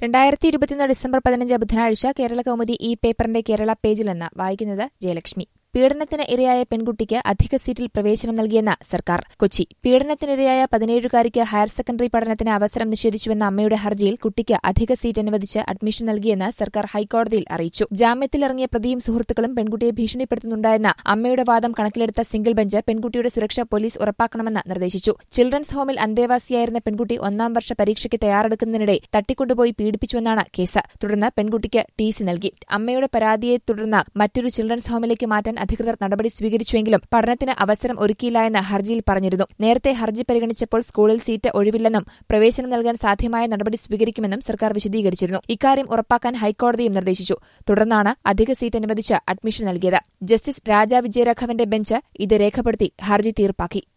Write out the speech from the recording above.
രണ്ടായിരത്തി ഇരുപത്തിയൊന്ന് ഡിസംബർ പതിനഞ്ച് ബുധനാഴ്ച കേരള കൗമുദി ഈ പേപ്പറിന്റെ കേരള പേജിൽ നിന്ന് വായിക്കുന്നത് ജയലക്ഷ്മി പീഡനത്തിന് ഇരയായ പെൺകുട്ടിക്ക് അധിക സീറ്റിൽ പ്രവേശനം നൽകിയെന്ന സർക്കാർ കൊച്ചി പീഡനത്തിനിരയായ പതിനേഴുകാരിക്ക് ഹയർ സെക്കൻഡറി പഠനത്തിന് അവസരം നിഷേധിച്ചുവെന്ന അമ്മയുടെ ഹർജിയിൽ കുട്ടിക്ക് അധിക സീറ്റ് അനുവദിച്ച് അഡ്മിഷൻ നൽകിയെന്ന് സർക്കാർ ഹൈക്കോടതിയിൽ അറിയിച്ചു ജാമ്യത്തിലിറങ്ങിയ പ്രതിയും സുഹൃത്തുക്കളും പെൺകുട്ടിയെ ഭീഷണിപ്പെടുത്തുന്നുണ്ടായെന്ന അമ്മയുടെ വാദം കണക്കിലെടുത്ത സിംഗിൾ ബെഞ്ച് പെൺകുട്ടിയുടെ സുരക്ഷ പോലീസ് ഉറപ്പാക്കണമെന്ന് നിർദ്ദേശിച്ചു ചിൽഡ്രൻസ് ഹോമിൽ അന്തേവാസിയായിരുന്ന പെൺകുട്ടി ഒന്നാം വർഷ പരീക്ഷയ്ക്ക് തയ്യാറെടുക്കുന്നതിനിടെ തട്ടിക്കൊണ്ടുപോയി പീഡിപ്പിച്ചുവെന്നാണ് കേസ് തുടർന്ന് പെൺകുട്ടിക്ക് ടി സി നൽകി അമ്മയുടെ പരാതിയെ തുടർന്ന് മറ്റൊരു ചിൽഡ്രൻസ് ഹോമിലേക്ക് മാറ്റാൻ അധികൃതർ നടപടി സ്വീകരിച്ചുവെങ്കിലും പഠനത്തിന് അവസരം ഒരുക്കിയില്ലായെന്ന് ഹർജിയിൽ പറഞ്ഞിരുന്നു നേരത്തെ ഹർജി പരിഗണിച്ചപ്പോൾ സ്കൂളിൽ സീറ്റ് ഒഴിവില്ലെന്നും പ്രവേശനം നൽകാൻ സാധ്യമായ നടപടി സ്വീകരിക്കുമെന്നും സർക്കാർ വിശദീകരിച്ചിരുന്നു ഇക്കാര്യം ഉറപ്പാക്കാൻ ഹൈക്കോടതിയും നിർദ്ദേശിച്ചു തുടർന്നാണ് അധിക സീറ്റ് അനുവദിച്ച് അഡ്മിഷൻ നൽകിയത് ജസ്റ്റിസ് രാജാ വിജയരാഘവന്റെ ബെഞ്ച് ഇത് രേഖപ്പെടുത്തി ഹർജി തീർപ്പാക്കി